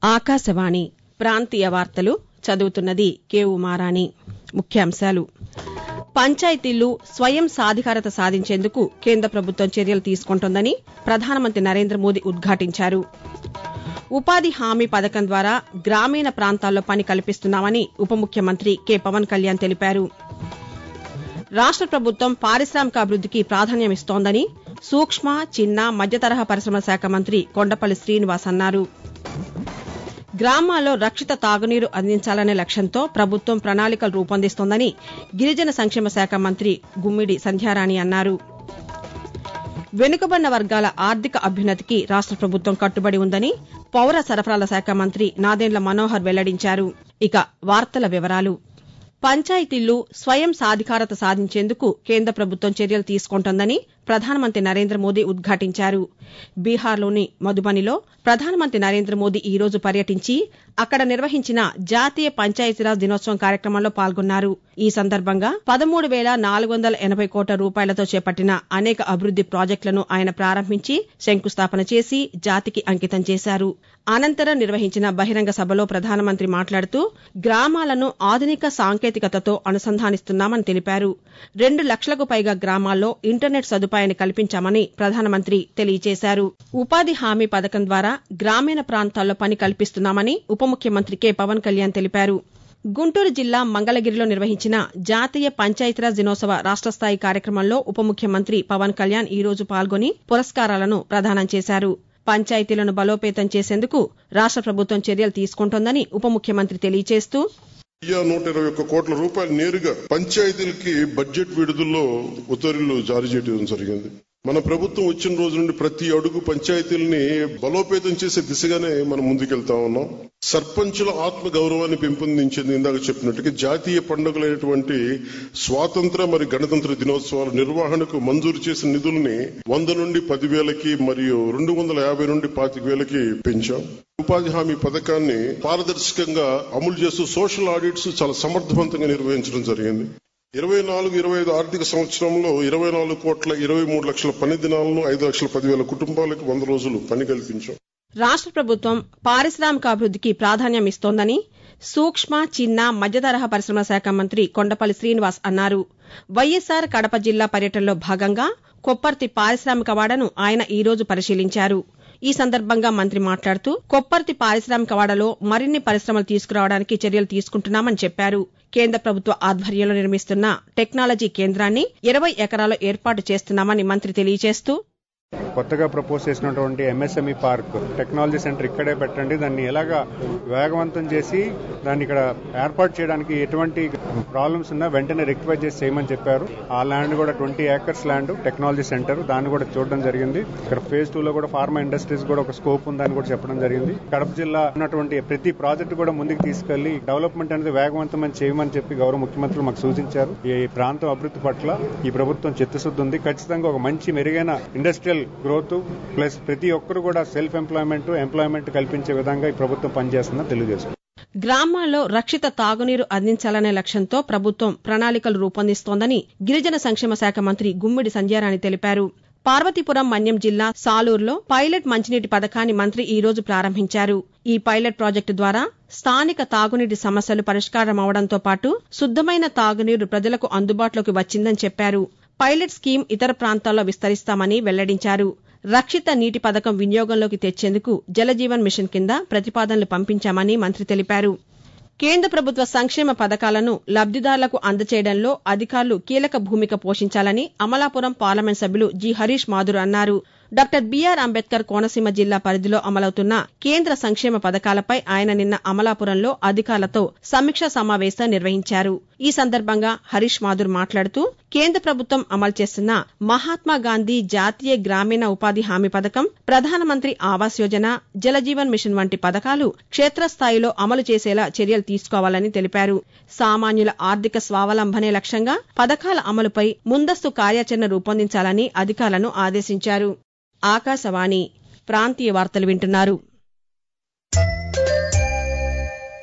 ఆకాశవాణి ప్రాంతీయ వార్తలు చదువుతున్నది కే ఉమారాణి ముఖ్యాంశాలు పంచాయతీల్లో స్వయం సాధికారత సాధించేందుకు కేంద్ర ప్రభుత్వం చర్యలు తీసుకుంటోందని ప్రధానమంత్రి నరేంద్ర మోదీ ఉద్ఘాటించారు ఉపాధి హామీ పథకం ద్వారా గ్రామీణ ప్రాంతాల్లో పని కల్పిస్తున్నామని ఉప ముఖ్యమంత్రి కె పవన్ కళ్యాణ్ తెలిపారు రాష్ట ప్రభుత్వం పారిశామికాభివృద్దికి ప్రాధాన్యమిస్తోందని సూక్ష్మ చిన్న మధ్యతరహా పరిశమల శాఖ మంత్రి కొండపల్లి శ్రీనివాస్ అన్నారు గ్రామాల్లో రక్షిత తాగునీరు అందించాలనే లక్ష్యంతో ప్రభుత్వం ప్రణాళికలు రూపొందిస్తోందని గిరిజన సంక్షేమ శాఖ మంత్రి గుమ్మిడి సంధ్యారాణి అన్నారు వెనుకబడిన వర్గాల ఆర్థిక అభ్యున్నతికి రాష్ట ప్రభుత్వం కట్టుబడి ఉందని పౌర సరఫరాల శాఖ మంత్రి నాదెండ్ల మనోహర్ వెల్లడించారు ఇక వార్తల వివరాలు పంచాయతీల్లో స్వయం సాధికారత సాధించేందుకు కేంద్ర ప్రభుత్వం చర్యలు తీసుకుంటోందని ప్రధానమంత్రి నరేంద్ర మోదీ ఉద్ఘాటించారు బీహార్లోని మధుబనిలో ప్రధానమంత్రి నరేంద్ర మోదీ ఈ రోజు పర్యటించి అక్కడ నిర్వహించిన జాతీయ పంచాయతీరాజ్ దినోత్సవం కార్యక్రమంలో పాల్గొన్నారు ఈ సందర్భంగా పదమూడు వేల నాలుగు వందల ఎనబై కోట్ల రూపాయలతో చేపట్టిన అనేక అభివృద్ది ప్రాజెక్టులను ఆయన ప్రారంభించి శంకుస్థాపన చేసి జాతికి అంకితం చేశారు అనంతరం నిర్వహించిన బహిరంగ సభలో ప్రధానమంత్రి మాట్లాడుతూ గ్రామాలను ఆధునిక సాంకేతికతతో అనుసంధానిస్తున్నామని తెలిపారు రెండు లక్షలకు పైగా గ్రామాల్లో ఇంటర్నెట్ సదుపాయాన్ని కల్పించామని ప్రధానమంత్రి తెలియజేశారు ఉపాధి హామీ పథకం ద్వారా గ్రామీణ ప్రాంతాల్లో పని కల్పిస్తున్నామని ఉప ముఖ్యమంత్రి కె పవన్ కళ్యాణ్ తెలిపారు గుంటూరు జిల్లా మంగళగిరిలో నిర్వహించిన జాతీయ పంచాయతీరాజ్ దినోత్సవ రాష్టస్థాయి కార్యక్రమంలో ఉప ముఖ్యమంత్రి పవన్ కళ్యాణ్ ఈ రోజు పాల్గొని పురస్కారాలను ప్రదానం చేశారు పంచాయతీలను బలోపేతం చేసేందుకు రాష్ట ప్రభుత్వం చర్యలు తీసుకుంటోందని ఉప ముఖ్యమంత్రి తెలియజేస్తూ వెయ్యి నూట ఇరవై ఒక్క కోట్ల రూపాయలు నేరుగా పంచాయతీలకి బడ్జెట్ విడుదలలో ఉత్తర్వులు జారీ చేయడం జరిగింది మన ప్రభుత్వం వచ్చిన రోజు నుండి ప్రతి అడుగు పంచాయతీలని బలోపేతం చేసే దిశగానే మనం ముందుకెళ్తా ఉన్నాం సర్పంచుల ఆత్మ గౌరవాన్ని పెంపొందించేది ఇందాక చెప్పినట్టుగా జాతీయ పండుగలైనటువంటి స్వాతంత్ర మరియు గణతంత్ర దినోత్సవాల నిర్వహణకు మంజూరు చేసిన నిధుల్ని వంద నుండి పదివేలకి మరియు రెండు వందల యాభై నుండి పాతిక వేలకి పెంచాం ఉపాధి హామీ పథకాన్ని పారదర్శకంగా అమలు చేస్తూ సోషల్ ఆడిట్స్ చాలా సమర్థవంతంగా నిర్వహించడం జరిగింది ఇరవై నాలుగు ఇరవై ఐదు ఆర్థిక సంవత్సరంలో ఇరవై నాలుగు కోట్ల ఇరవై మూడు లక్షల పని దినాలను ఐదు లక్షల పదివేల కుటుంబాలకు వంద రోజులు పని కల్పించాం రాష్ట ప్రభుత్వం పారిశ్రామికాభివృద్దికి ప్రాధాన్యం ఇస్తోందని సూక్ష్మ చిన్న మధ్యతరహా పరిశ్రమల శాఖ మంత్రి కొండపల్లి శ్రీనివాస్ అన్నారు వైఎస్సార్ కడప జిల్లా పర్యటనలో భాగంగా కొప్పర్తి పారిశ్రామిక వాడను ఆయన ఈ రోజు పరిశీలించారు ఈ సందర్భంగా మంత్రి మాట్లాడుతూ కొప్పర్తి పారిశ్రామిక వాడలో మరిన్ని పరిశ్రమలు తీసుకురావడానికి చర్యలు తీసుకుంటున్నామని చెప్పారు కేంద్ర ప్రభుత్వ ఆధ్వర్యంలో నిర్మిస్తున్న టెక్నాలజీ కేంద్రాన్ని ఇరవై ఎకరాల్లో ఏర్పాటు చేస్తున్నామని మంత్రి తెలియజేస్తూ కొత్తగా ప్రపోజ్ చేసినటువంటి ఎంఎస్ఎంఈ పార్క్ టెక్నాలజీ సెంటర్ ఇక్కడే పెట్టండి దాన్ని ఎలాగా వేగవంతం చేసి దాన్ని ఇక్కడ ఏర్పాటు చేయడానికి ఎటువంటి ప్రాబ్లమ్స్ ఉన్నా వెంటనే రెక్టిఫై చేసి చేయమని చెప్పారు ఆ ల్యాండ్ కూడా twenty acres land technology centre దాన్ని కూడా చూడడం జరిగింది ఇక్కడ ఫేజ్ టూ లో కూడా ఫార్మా ఇండస్ట్రీస్ కూడా ఒక స్కోప్ ఉందని కూడా చెప్పడం జరిగింది కడప జిల్లా ఉన్నటువంటి ప్రతి ప్రాజెక్టు కూడా ముందుకు తీసుకెళ్లి డెవలప్మెంట్ అనేది వేగవంతమని చేయమని చెప్పి గౌరవ ముఖ్యమంత్రులు మాకు సూచించారు ఈ ప్రాంతం అభివృద్ధి పట్ల ఈ ప్రభుత్వం చిత్తశుద్ధి ఉంది ఖచ్చితంగా ఒక మంచి మెరుగైన ఇండస్ట్రియల్ గ్రోత్ ప్లస్ ప్రతి ఒక్కరు కూడా సెల్ఫ్ ఎంప్లాయ్మెంట్ ఎంప్లాయ్మెంట్ కల్పించే విధంగా ఈ ప్రభుత్వం పనిచేస్తుందని తెలియజేస్తుంది గ్రామాల్లో రక్షిత తాగునీరు అందించాలనే లక్ష్యంతో ప్రభుత్వం ప్రణాళికలు రూపొందిస్తోందని గిరిజన సంక్షేమ శాఖ మంత్రి గుమ్మిడి సంధ్యారాణి తెలిపారు పార్వతీపురం మన్యం జిల్లా సాలూరులో పైలట్ మంచినీటి పథకాన్ని మంత్రి ఈ రోజు ప్రారంభించారు ఈ పైలట్ ప్రాజెక్టు ద్వారా స్థానిక తాగునీటి సమస్యలు పరిష్కారం అవడంతో పాటు శుద్దమైన తాగునీరు ప్రజలకు అందుబాటులోకి వచ్చిందని చెప్పారు పైలట్ స్కీమ్ ఇతర ప్రాంతాల్లో విస్తరిస్తామని వెల్లడించారు రక్షిత నీటి పథకం వినియోగంలోకి తెచ్చేందుకు జలజీవన్ మిషన్ కింద ప్రతిపాదనలు పంపించామని మంత్రి తెలిపారు కేంద్ర ప్రభుత్వ సంక్షేమ పథకాలను లబ్దిదారులకు అందచేయడంలో అధికారులు కీలక భూమిక పోషించాలని అమలాపురం పార్లమెంట్ సభ్యులు జి హరీష్ మాధుర్ అన్నారు డాక్టర్ బీఆర్ అంబేద్కర్ కోనసీమ జిల్లా పరిధిలో అమలవుతున్న కేంద్ర సంక్షేమ పథకాలపై ఆయన నిన్న అమలాపురంలో అధికారులతో సమీక్షా సమావేశం నిర్వహించారు ఈ సందర్భంగా హరీష్ మాధుర్ మాట్లాడుతూ కేంద్ర ప్రభుత్వం అమలు చేస్తున్న మహాత్మా గాంధీ జాతీయ గ్రామీణ ఉపాధి హామీ పథకం ప్రధానమంత్రి ఆవాస్ యోజన జలజీవన్ మిషన్ వంటి పథకాలు క్షేత్రస్థాయిలో అమలు చేసేలా చర్యలు తీసుకోవాలని తెలిపారు సామాన్యుల ఆర్థిక స్వావలంబనే లక్ష్యంగా పథకాల అమలుపై ముందస్తు కార్యాచరణ రూపొందించాలని అధికారులను ఆదేశించారు ఆకాశవాణి ప్రాంతీయ వార్తలు వింటున్నారు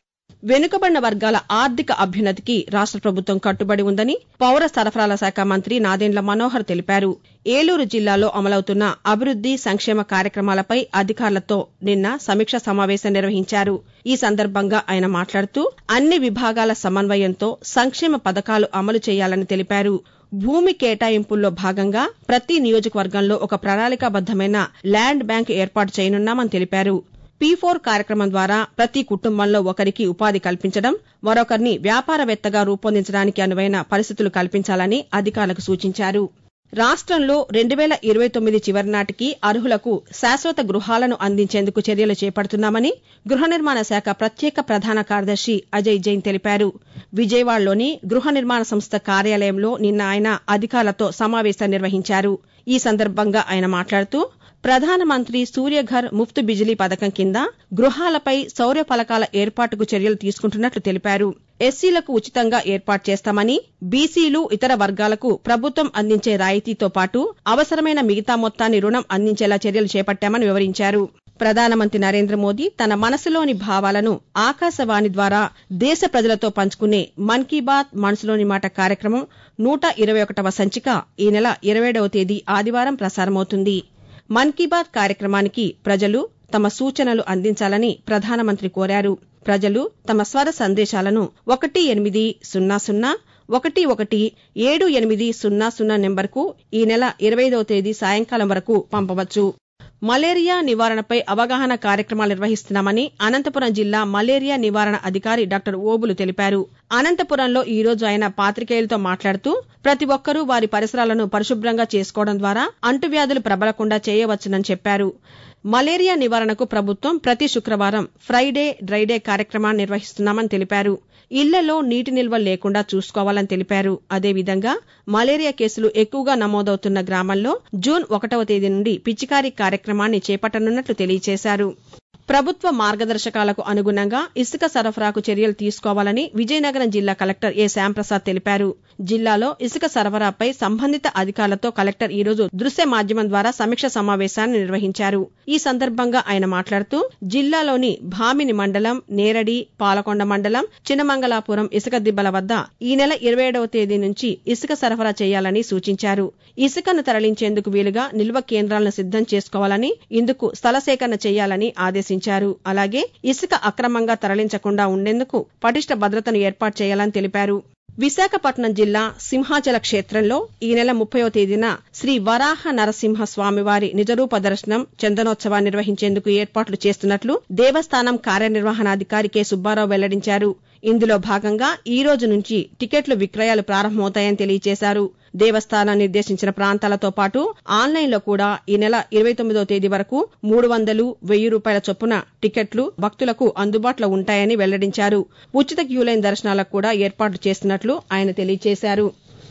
వెనుకబడిన వర్గాల ఆర్థిక అభ్యున్నతికి రాష్ట ప్రభుత్వం కట్టుబడి ఉందని పౌర సరఫరాల శాఖ మంత్రి నాదెండ్ల మనోహర్ తెలిపారు ఏలూరు జిల్లాలో అమలవుతున్న అభివృద్ది సంక్షేమ కార్యక్రమాలపై అధికారులతో నిన్న సమీక్ష సమావేశం నిర్వహించారు ఈ సందర్భంగా ఆయన మాట్లాడుతూ అన్ని విభాగాల సమన్వయంతో సంక్షేమ పథకాలు అమలు చేయాలని తెలిపారు భూమి కేటాయింపుల్లో భాగంగా ప్రతి నియోజకవర్గంలో ఒక ప్రణాళికాబద్దమైన ల్యాండ్ బ్యాంక్ ఏర్పాటు చేయనున్నామని తెలిపారు పీ ఫోర్ కార్యక్రమం ద్వారా ప్రతి కుటుంబంలో ఒకరికి ఉపాధి కల్పించడం మరొకరిని వ్యాపారవేత్తగా రూపొందించడానికి అనువైన పరిస్థితులు కల్పించాలని అధికారులకు సూచించారు రాష్టంలో రెండు వేల ఇరవై తొమ్మిది చివరి నాటికి అర్హులకు శాశ్వత గృహాలను అందించేందుకు చర్యలు చేపడుతున్నామని గృహ నిర్మాణ శాఖ ప్రత్యేక ప్రధాన కార్యదర్శి అజయ్ జైన్ తెలిపారు విజయవాడలోని గృహ నిర్మాణ సంస్థ కార్యాలయంలో నిన్న ఆయన అధికారులతో సమావేశం నిర్వహించారు ఈ సందర్భంగా ఆయన మాట్లాడుతూ ప్రధానమంత్రి సూర్యఘర్ ముఫ్త్ బిజిలీ పథకం కింద గృహాలపై సౌర ఫలకాల ఏర్పాటుకు చర్యలు తీసుకుంటున్నట్లు తెలిపారు ఎస్సీలకు ఉచితంగా ఏర్పాటు చేస్తామని బీసీలు ఇతర వర్గాలకు ప్రభుత్వం అందించే రాయితీతో పాటు అవసరమైన మిగతా మొత్తాన్ని రుణం అందించేలా చర్యలు చేపట్టామని వివరించారు ప్రధానమంత్రి నరేంద్ర మోదీ తన మనసులోని భావాలను ఆకాశవాణి ద్వారా దేశ ప్రజలతో పంచుకునే మన్ కీ బాత్ మనసులోని మాట కార్యక్రమం నూట ఇరవై ఒకటవ సంచిక ఈ నెల ఇరవైడవ తేదీ ఆదివారం ప్రసారమవుతుంది మన్ కీ బాత్ కార్యక్రమానికి ప్రజలు తమ సూచనలు అందించాలని ప్రధానమంత్రి కోరారు ప్రజలు తమ స్వర సందేశాలను ఒకటి ఎనిమిది సున్నా సున్నా ఒకటి ఒకటి ఏడు ఎనిమిది సున్నా సున్నా నెంబర్కు ఈ నెల ఇరవైదవ తేదీ సాయంకాలం వరకు పంపవచ్చు మలేరియా నివారణపై అవగాహన కార్యక్రమాలు నిర్వహిస్తున్నామని అనంతపురం జిల్లా మలేరియా నివారణ అధికారి డాక్టర్ ఓబులు తెలిపారు అనంతపురంలో ఈ రోజు ఆయన పాతికేయులతో మాట్లాడుతూ ప్రతి ఒక్కరూ వారి పరిసరాలను పరిశుభ్రంగా చేసుకోవడం ద్వారా అంటువ్యాధులు ప్రబలకుండా చేయవచ్చునని చెప్పారు మలేరియా నివారణకు ప్రభుత్వం ప్రతి శుక్రవారం ఫ్రైడే డ్రైడే కార్యక్రమాన్ని నిర్వహిస్తున్నామని తెలిపారు ఇళ్లలో నీటి నిల్వ లేకుండా చూసుకోవాలని తెలిపారు అదేవిధంగా మలేరియా కేసులు ఎక్కువగా నమోదవుతున్న గ్రామాల్లో జూన్ ఒకటవ తేదీ నుండి పిచికారీ కార్యక్రమాన్ని చేపట్టనున్నట్లు తెలియజేశారు ప్రభుత్వ మార్గదర్శకాలకు అనుగుణంగా ఇసుక సరఫరాకు చర్యలు తీసుకోవాలని విజయనగరం జిల్లా కలెక్టర్ ఏ శ్యాంప్రసాద్ తెలిపారు జిల్లాలో ఇసుక సరఫరాపై సంబంధిత అధికారులతో కలెక్టర్ ఈరోజు దృశ్య మాధ్యమం ద్వారా సమీక్ష సమావేశాన్ని నిర్వహించారు ఈ సందర్భంగా ఆయన మాట్లాడుతూ జిల్లాలోని భామిని మండలం నేరడి పాలకొండ మండలం చిన్నమంగళాపురం ఇసుక దిబ్బల వద్ద ఈ నెల ఇరవై ఏడవ తేదీ నుంచి ఇసుక సరఫరా చేయాలని సూచించారు ఇసుకను తరలించేందుకు వీలుగా నిల్వ కేంద్రాలను సిద్దం చేసుకోవాలని ఇందుకు స్థల సేకరణ చేయాలని ఆదేశించారు అలాగే ఇసుక అక్రమంగా తరలించకుండా ఉండేందుకు పటిష్ట భద్రతను ఏర్పాటు చేయాలని తెలిపారు విశాఖపట్నం జిల్లా సింహాచల క్షేత్రంలో ఈ నెల ముప్పయో తేదీన శ్రీ వరాహ నరసింహ స్వామివారి నిజరూప దర్శనం చందనోత్సవాన్ని నిర్వహించేందుకు ఏర్పాట్లు చేస్తున్నట్లు దేవస్థానం కార్యనిర్వహణాధికారి కె సుబ్బారావు వెల్లడించారు ఇందులో భాగంగా ఈ రోజు నుంచి టికెట్లు విక్రయాలు ప్రారంభమవుతాయని తెలియజేశారు దేవస్థానం నిర్దేశించిన ప్రాంతాలతో పాటు ఆన్లైన్లో కూడా ఈ నెల ఇరవై తొమ్మిదో తేదీ వరకు మూడు వందలు వెయ్యి రూపాయల చొప్పున టికెట్లు భక్తులకు అందుబాటులో ఉంటాయని వెల్లడించారు ఉచిత క్యూలైన్ దర్శనాలకు కూడా ఏర్పాట్లు చేస్తున్నట్లు ఆయన తెలియజేశారు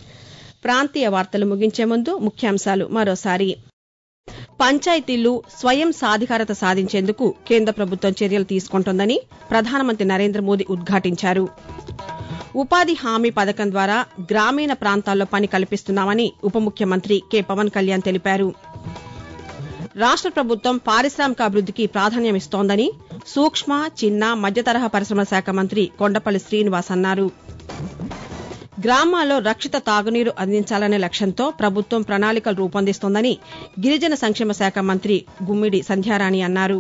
ప్రాంతీయ వార్తలు ముగించే ముందు ముఖ్యాంశాలు మరోసారి పంచాయతీలు స్వయం సాధికారత సాధించేందుకు కేంద్ర ప్రభుత్వం చర్యలు తీసుకుంటోందని ప్రధానమంత్రి నరేంద్ర మోదీ ఉద్ఘాటించారు ఉపాధి హామీ పథకం ద్వారా గ్రామీణ ప్రాంతాల్లో పని కల్పిస్తున్నామని ఉప ముఖ్యమంత్రి కె పవన్ కళ్యాణ్ తెలిపారు రాష్ట ప్రభుత్వం పారిశ్రామికాభివృద్దికి ప్రాధాన్యమిస్తోందని సూక్ష్మ చిన్న మధ్యతరహా పరిశ్రమల శాఖ మంత్రి కొండపల్లి శ్రీనివాస్ అన్నారు గ్రామాల్లో రక్షిత తాగునీరు అందించాలనే లక్ష్యంతో ప్రభుత్వం ప్రణాళికలు రూపొందిస్తోందని గిరిజన సంక్షేమ శాఖ మంత్రి గుమ్మిడి సంధ్యారాణి అన్నారు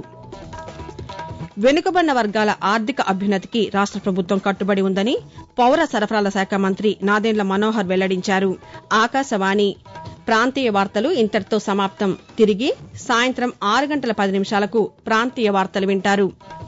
వెనుకబడిన వర్గాల ఆర్థిక అభ్యున్నతికి రాష్ట ప్రభుత్వం కట్టుబడి ఉందని పౌర సరఫరాల శాఖ మంత్రి నాదెండ్ల మనోహర్ వెల్లడించారు ఆకాశవాణి ప్రాంతీయ వార్తలు ఇంతటితో సమాప్తం తిరిగి సాయంత్రం ఆరు గంటల పది నిమిషాలకు ప్రాంతీయ వార్తలు వింటారు